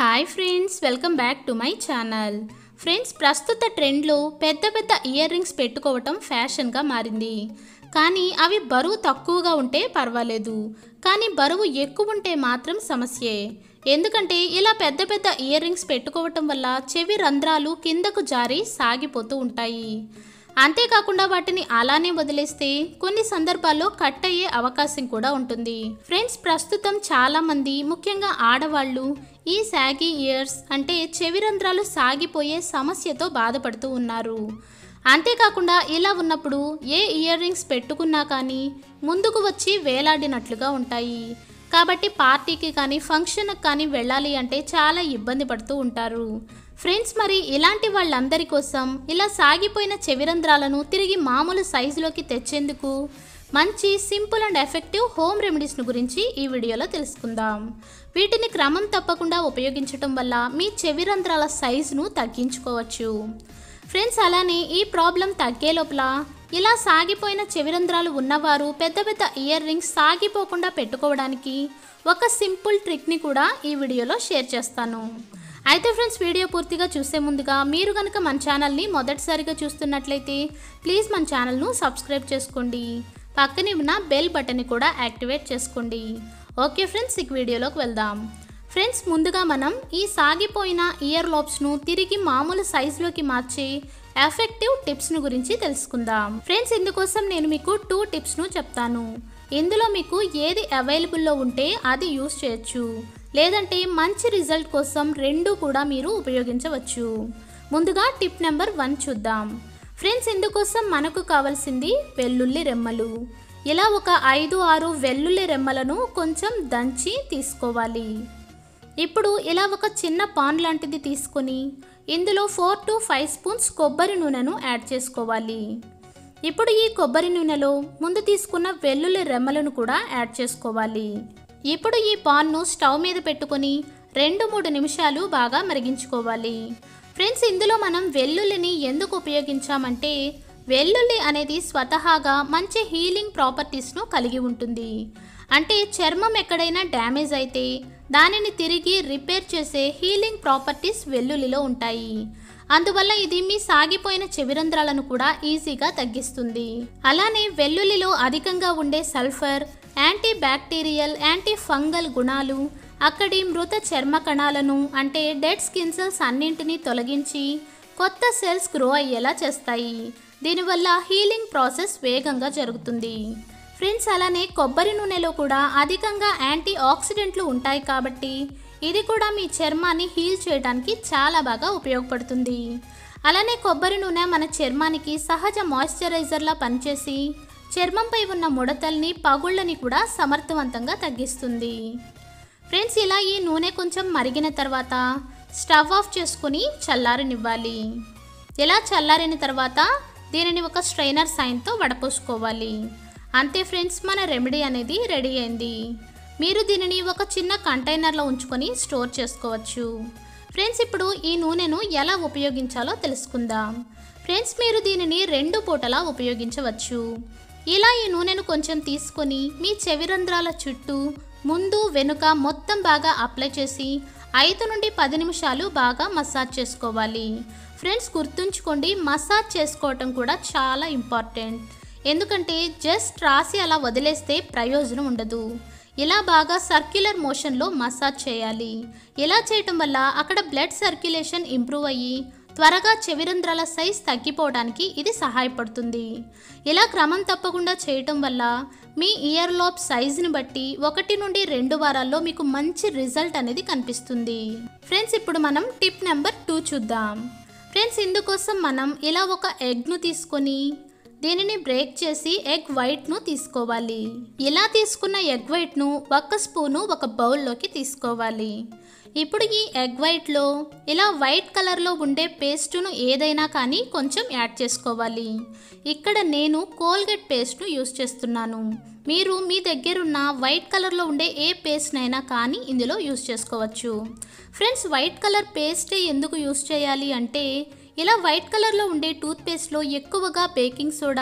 hi friends welcome back to my channel friends ప్రస్తుత ట్రెండ్లో పెద్ద పెద్ద ఇయర్ రింగ్స్ పెట్టుకోవటం ఫ్యాషన్గా మారింది కానీ అవి బరువు తక్కువగా ఉంటే పర్వాలేదు కానీ బరువు ఎక్కువ ఉంటే మాత్రం సమస్యే ఎందుకంటే ఇలా పెద్ద పెద్ద ఇయర్ రింగ్స్ పెట్టుకోవటం వల్ల చెవి రంధ్రాలు కిందకు జారి సాగిపోతూ ఉంటాయి అంతేకాకుండా వాటిని అలానే వదిలేస్తే కొన్ని సందర్భాల్లో కట్ అయ్యే అవకాశం కూడా ఉంటుంది ఫ్రెండ్స్ ప్రస్తుతం చాలా మంది ముఖ్యంగా ఆడవాళ్ళు ఈ సాగి ఇయర్స్ అంటే చెవి రంధ్రాలు సాగిపోయే సమస్యతో బాధపడుతూ ఉన్నారు అంతేకాకుండా ఇలా ఉన్నప్పుడు ఏ ఇయర్ రింగ్స్ పెట్టుకున్నా కానీ ముందుకు వచ్చి వేలాడినట్లుగా ఉంటాయి కాబట్టి పార్టీకి కానీ ఫంక్షన్కి కానీ వెళ్ళాలి అంటే చాలా ఇబ్బంది పడుతూ ఉంటారు ఫ్రెండ్స్ మరి ఇలాంటి వాళ్ళందరి కోసం ఇలా సాగిపోయిన చెవిరంధ్రాలను తిరిగి మామూలు సైజులోకి తెచ్చేందుకు మంచి సింపుల్ అండ్ ఎఫెక్టివ్ హోమ్ రెమెడీస్ను గురించి ఈ వీడియోలో తెలుసుకుందాం వీటిని క్రమం తప్పకుండా ఉపయోగించటం వల్ల మీ చెవిరంధ్రాల సైజును తగ్గించుకోవచ్చు ఫ్రెండ్స్ అలానే ఈ ప్రాబ్లం తగ్గే లోపల ఇలా సాగిపోయిన చెవిరంధ్రాలు ఉన్నవారు పెద్ద పెద్ద ఇయర్ రింగ్స్ సాగిపోకుండా పెట్టుకోవడానికి ఒక సింపుల్ ట్రిక్ని కూడా ఈ వీడియోలో షేర్ చేస్తాను అయితే ఫ్రెండ్స్ వీడియో పూర్తిగా చూసే ముందుగా మీరు కనుక మన ఛానల్ని మొదటిసారిగా చూస్తున్నట్లయితే ప్లీజ్ మన ఛానల్ను సబ్స్క్రైబ్ చేసుకోండి పక్కనే ఉన్న బెల్ బటన్ని కూడా యాక్టివేట్ చేసుకోండి ఓకే ఫ్రెండ్స్ ఇక వీడియోలోకి వెళ్దాం ఫ్రెండ్స్ ముందుగా మనం ఈ సాగిపోయిన ఇయర్ లోబ్స్ను తిరిగి మామూలు సైజులోకి మార్చే ఎఫెక్టివ్ టిప్స్ను గురించి తెలుసుకుందాం ఫ్రెండ్స్ ఇందుకోసం నేను మీకు టూ టిప్స్ను చెప్తాను ఇందులో మీకు ఏది అవైలబుల్లో ఉంటే అది యూస్ చేయొచ్చు లేదంటే మంచి రిజల్ట్ కోసం రెండు కూడా మీరు ఉపయోగించవచ్చు ముందుగా టిప్ నెంబర్ వన్ చూద్దాం ఫ్రెండ్స్ ఇందుకోసం మనకు కావాల్సింది వెల్లుల్లి రెమ్మలు ఇలా ఒక ఐదు ఆరు వెల్లుల్లి రెమ్మలను కొంచెం దంచి తీసుకోవాలి ఇప్పుడు ఇలా ఒక చిన్న పాన్ లాంటిది తీసుకొని ఇందులో ఫోర్ టు ఫైవ్ స్పూన్స్ కొబ్బరి నూనెను యాడ్ చేసుకోవాలి ఇప్పుడు ఈ కొబ్బరి నూనెలో ముందు తీసుకున్న వెల్లుల్లి రెమ్మలను కూడా యాడ్ చేసుకోవాలి ఇప్పుడు ఈ పాన్ను స్టవ్ మీద పెట్టుకొని రెండు మూడు నిమిషాలు బాగా మరిగించుకోవాలి ఫ్రెండ్స్ ఇందులో మనం వెల్లుల్లిని ఎందుకు ఉపయోగించామంటే వెల్లుల్లి అనేది స్వతహాగా మంచి హీలింగ్ ప్రాపర్టీస్ను కలిగి ఉంటుంది అంటే చర్మం ఎక్కడైనా డ్యామేజ్ అయితే దానిని తిరిగి రిపేర్ చేసే హీలింగ్ ప్రాపర్టీస్ వెల్లుల్లిలో ఉంటాయి అందువల్ల ఇది మీ సాగిపోయిన చెవిరంధ్రాలను కూడా ఈజీగా తగ్గిస్తుంది అలానే వెల్లుల్లిలో అధికంగా ఉండే sulphur antibacterial antifungal గుణాలు అక్కడి మృత చర్మ కణాలను అంటే డెడ్ స్కిన్ సెల్స్ అన్నింటినీ తొలగించి కొత్త సెల్స్ గ్రో అయ్యేలా చేస్తాయి దీనివల్ల హీలింగ్ ప్రాసెస్ వేగంగా జరుగుతుంది ఫ్రెండ్స్ అలానే కొబ్బరి నూనెలో కూడా అధికంగా యాంటీ ఆక్సిడెంట్లు ఉంటాయి కాబట్టి ఇది కూడా మీ చర్మాన్ని హీల్ చేయడానికి చాలా బాగా ఉపయోగపడుతుంది అలానే కొబ్బరి నూనె మన చర్మానికి సహజ మాయిశ్చరైజర్లా పనిచేసి చర్మంపై ఉన్న ముడతల్ని పగుళ్ళని కూడా సమర్థవంతంగా తగ్గిస్తుంది ఫ్రెండ్స్ ఇలా ఈ నూనె కొంచెం మరిగిన తర్వాత స్టవ్ ఆఫ్ చేసుకుని చల్లారనివ్వాలి ఇలా చల్లారిన తర్వాత దీనిని ఒక స్ట్రైనర్ సాయంతో వడపోసుకోవాలి అంతే ఫ్రెండ్స్ మన రెమెడీ అనేది రెడీ అయింది మీరు దీనిని ఒక చిన్న కంటైనర్లో ఉంచుకొని స్టోర్ చేసుకోవచ్చు ఫ్రెండ్స్ ఇప్పుడు ఈ నూనెను ఎలా ఉపయోగించాలో తెలుసుకుందాం ఫ్రెండ్స్ మీరు దీనిని రెండు పూటలా ఉపయోగించవచ్చు ఇలా ఈ నూనెను కొంచెం తీసుకొని మీ చెవిరంధ్రాల చుట్టూ ముందు వెనుక మొత్తం బాగా అప్లై చేసి ఐదు నుండి పది నిమిషాలు బాగా మసాజ్ చేసుకోవాలి ఫ్రెండ్స్ గుర్తుంచుకోండి మసాజ్ చేసుకోవటం కూడా చాలా ఇంపార్టెంట్ ఎందుకంటే జస్ట్ రాసి అలా వదిలేస్తే ప్రయోజనం ఉండదు ఇలా బాగా సర్క్యులర్ మోషన్లో మసాజ్ చేయాలి ఇలా చేయటం వల్ల అక్కడ బ్లడ్ సర్క్యులేషన్ ఇంప్రూవ్ అయ్యి త్వరగా చెవిరంధ్రాల సైజ్ తగ్గిపోవడానికి ఇది సహాయపడుతుంది ఇలా క్రమం తప్పకుండా చేయటం వల్ల మీ ఇయర్ లోబ్ సైజుని బట్టి ఒకటి నుండి రెండు వారాల్లో మీకు మంచి రిజల్ట్ అనేది కనిపిస్తుంది ఫ్రెండ్స్ ఇప్పుడు మనం టిప్ నెంబర్ టూ చూద్దాం ఫ్రెండ్స్ ఇందుకోసం మనం ఇలా ఒక ఎగ్ను తీసుకొని దీనిని బ్రేక్ చేసి ఎగ్ వైట్ను తీసుకోవాలి ఇలా తీసుకున్న ఎగ్ వైట్ను ఒక స్పూను ఒక బౌల్లోకి తీసుకోవాలి ఇప్పుడు ఈ ఎగ్ వైట్లో ఇలా వైట్ కలర్లో ఉండే పేస్టును ఏదైనా కానీ కొంచెం యాడ్ చేసుకోవాలి ఇక్కడ నేను కోల్గేట్ పేస్ట్ను యూస్ చేస్తున్నాను మీరు మీ దగ్గరున్న వైట్ కలర్లో ఉండే ఏ పేస్ట్నైనా కానీ ఇందులో యూస్ చేసుకోవచ్చు ఫ్రెండ్స్ వైట్ కలర్ పేస్టే ఎందుకు యూస్ చేయాలి అంటే ఇలా వైట్ కలర్లో ఉండే టూత్పేస్ట్లో ఎక్కువగా బేకింగ్ సోడా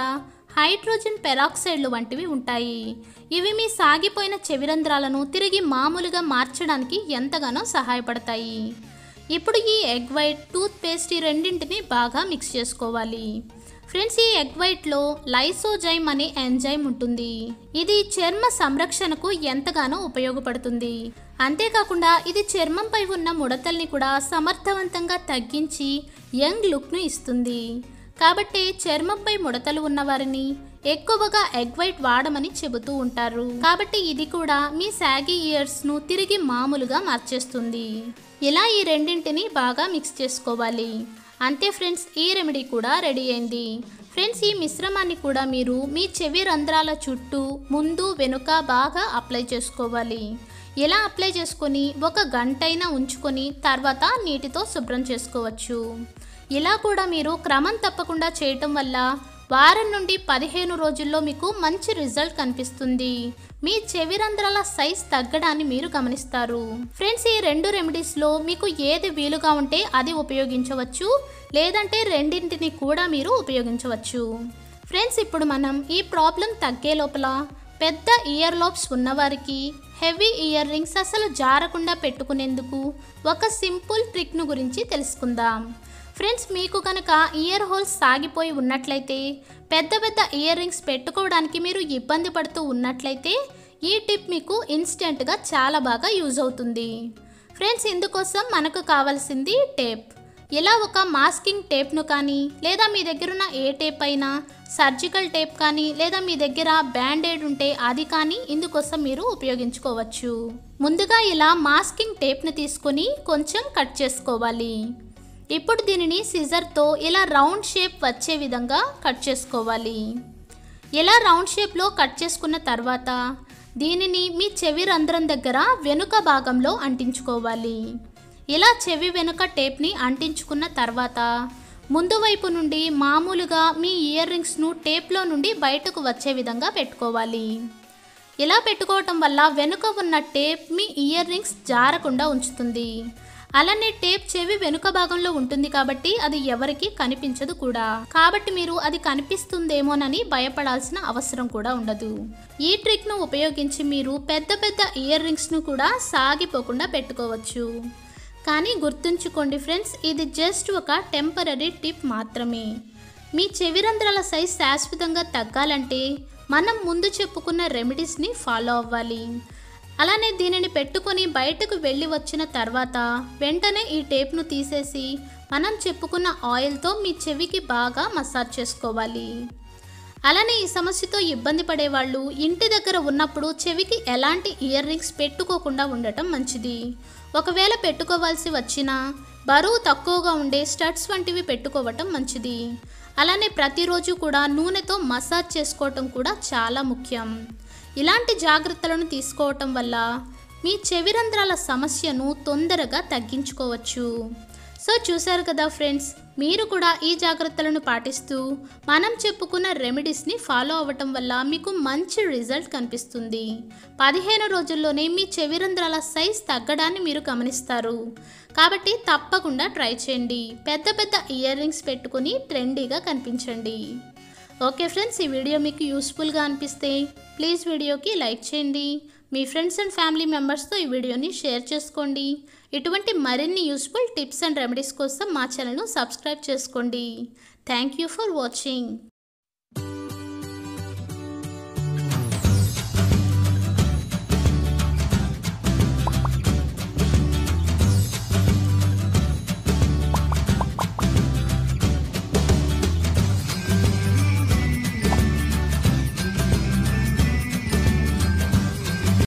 హైడ్రోజన్ పెరాక్సైడ్లు వంటివి ఉంటాయి ఇవి మీ సాగిపోయిన చెవిరంధ్రాలను తిరిగి మామూలుగా మార్చడానికి ఎంతగానో సహాయపడతాయి ఇప్పుడు ఈ ఎగ్ వైట్ టూత్ పేస్ట్ ఈ రెండింటిని బాగా మిక్స్ చేసుకోవాలి ఫ్రెండ్స్ ఈ ఎగ్ వైట్లో లైసోజైమ్ అనే ఎంజైమ్ ఉంటుంది ఇది చర్మ సంరక్షణకు ఎంతగానో ఉపయోగపడుతుంది అంతేకాకుండా ఇది చర్మంపై ఉన్న ముడతల్ని కూడా సమర్థవంతంగా తగ్గించి యంగ్ లుక్ను ఇస్తుంది కాబట్టి చర్మంపై ముడతలు ఉన్నవారిని ఎక్కువగా ఎగ్ వైట్ వాడమని చెబుతూ ఉంటారు కాబట్టి ఇది కూడా మీ సాగి ఇయర్స్ను తిరిగి మామూలుగా మార్చేస్తుంది ఇలా ఈ రెండింటిని బాగా మిక్స్ చేసుకోవాలి అంతే ఫ్రెండ్స్ ఈ రెమెడీ కూడా రెడీ అయింది ఫ్రెండ్స్ ఈ మిశ్రమాన్ని కూడా మీరు మీ చెవి రంధ్రాల చుట్టూ ముందు వెనుక బాగా అప్లై చేసుకోవాలి ఇలా అప్లై చేసుకొని ఒక గంటైనా ఉంచుకొని తర్వాత నీటితో శుభ్రం చేసుకోవచ్చు ఇలా కూడా మీరు క్రమం తప్పకుండా చేయటం వల్ల వారం నుండి పదిహేను రోజుల్లో మీకు మంచి రిజల్ట్ కనిపిస్తుంది మీ చెవి రంధ్రాల సైజ్ తగ్గడాన్ని మీరు గమనిస్తారు ఫ్రెండ్స్ ఈ రెండు రెమెడీస్లో మీకు ఏది వీలుగా ఉంటే అది ఉపయోగించవచ్చు లేదంటే రెండింటిని కూడా మీరు ఉపయోగించవచ్చు ఫ్రెండ్స్ ఇప్పుడు మనం ఈ ప్రాబ్లం తగ్గే లోపల పెద్ద ఇయర్ లోబ్స్ ఉన్నవారికి హెవీ ఇయర్ రింగ్స్ అసలు జారకుండా పెట్టుకునేందుకు ఒక సింపుల్ ట్రిక్ను గురించి తెలుసుకుందాం ఫ్రెండ్స్ మీకు కనుక ఇయర్ హోల్స్ సాగిపోయి ఉన్నట్లయితే పెద్ద పెద్ద ఇయర్ రింగ్స్ పెట్టుకోవడానికి మీరు ఇబ్బంది పడుతూ ఉన్నట్లయితే ఈ టిప్ మీకు ఇన్స్టెంట్గా చాలా బాగా యూజ్ అవుతుంది ఫ్రెండ్స్ ఇందుకోసం మనకు కావాల్సింది టేప్ ఇలా ఒక మాస్కింగ్ టేప్ను కానీ లేదా మీ దగ్గర ఉన్న ఏ టేప్ అయినా సర్జికల్ టేప్ కానీ లేదా మీ దగ్గర బ్యాండేడ్ ఉంటే అది కానీ ఇందుకోసం మీరు ఉపయోగించుకోవచ్చు ముందుగా ఇలా మాస్కింగ్ టేప్ను తీసుకొని కొంచెం కట్ చేసుకోవాలి ఇప్పుడు దీనిని సిజర్తో ఇలా రౌండ్ షేప్ వచ్చే విధంగా కట్ చేసుకోవాలి ఇలా రౌండ్ షేప్లో కట్ చేసుకున్న తర్వాత దీనిని మీ చెవి రంధ్రం దగ్గర వెనుక భాగంలో అంటించుకోవాలి ఇలా చెవి వెనుక టేప్ని అంటించుకున్న తర్వాత ముందు వైపు నుండి మామూలుగా మీ ఇయర్ రింగ్స్ను టేప్లో నుండి బయటకు వచ్చే విధంగా పెట్టుకోవాలి ఇలా పెట్టుకోవటం వల్ల వెనుక ఉన్న టేప్ మీ ఇయర్ రింగ్స్ జారకుండా ఉంచుతుంది అలానే టేప్ చెవి వెనుక భాగంలో ఉంటుంది కాబట్టి అది ఎవరికి కనిపించదు కూడా కాబట్టి మీరు అది కనిపిస్తుందేమోనని భయపడాల్సిన అవసరం కూడా ఉండదు ఈ ట్రిక్ను ఉపయోగించి మీరు పెద్ద పెద్ద ఇయర్ రింగ్స్ను కూడా సాగిపోకుండా పెట్టుకోవచ్చు కానీ గుర్తుంచుకోండి ఫ్రెండ్స్ ఇది జస్ట్ ఒక టెంపరీ టిప్ మాత్రమే మీ చెవి రంధ్రాల సైజ్ శాశ్వతంగా తగ్గాలంటే మనం ముందు చెప్పుకున్న రెమెడీస్ని ఫాలో అవ్వాలి అలానే దీనిని పెట్టుకొని బయటకు వెళ్ళి వచ్చిన తర్వాత వెంటనే ఈ టేప్ను తీసేసి మనం చెప్పుకున్న ఆయిల్తో మీ చెవికి బాగా మసాజ్ చేసుకోవాలి అలానే ఈ సమస్యతో ఇబ్బంది పడేవాళ్ళు ఇంటి దగ్గర ఉన్నప్పుడు చెవికి ఎలాంటి ఇయర్ రింగ్స్ పెట్టుకోకుండా ఉండటం మంచిది ఒకవేళ పెట్టుకోవాల్సి వచ్చినా బరువు తక్కువగా ఉండే స్టడ్స్ వంటివి పెట్టుకోవటం మంచిది అలానే ప్రతిరోజు కూడా నూనెతో మసాజ్ చేసుకోవటం కూడా చాలా ముఖ్యం ఇలాంటి జాగ్రత్తలను తీసుకోవటం వల్ల మీ చెవి రంధ్రాల సమస్యను తొందరగా తగ్గించుకోవచ్చు సో చూశారు కదా ఫ్రెండ్స్ మీరు కూడా ఈ జాగ్రత్తలను పాటిస్తూ మనం చెప్పుకున్న రెమెడీస్ని ఫాలో అవ్వటం వల్ల మీకు మంచి రిజల్ట్ కనిపిస్తుంది పదిహేను రోజుల్లోనే మీ చెవి రంధ్రాల సైజ్ తగ్గడాన్ని మీరు గమనిస్తారు కాబట్టి తప్పకుండా ట్రై చేయండి పెద్ద పెద్ద ఇయర్ రింగ్స్ పెట్టుకుని ట్రెండీగా కనిపించండి ఓకే ఫ్రెండ్స్ ఈ వీడియో మీకు యూస్ఫుల్గా అనిపిస్తే ప్లీజ్ వీడియోకి లైక్ చేయండి మీ ఫ్రెండ్స్ అండ్ ఫ్యామిలీ మెంబర్స్తో ఈ వీడియోని షేర్ చేసుకోండి ఇటువంటి మరిన్ని యూస్ఫుల్ టిప్స్ అండ్ రెమెడీస్ కోసం మా ఛానల్ను సబ్స్క్రైబ్ చేసుకోండి థ్యాంక్ యూ ఫర్ వాచింగ్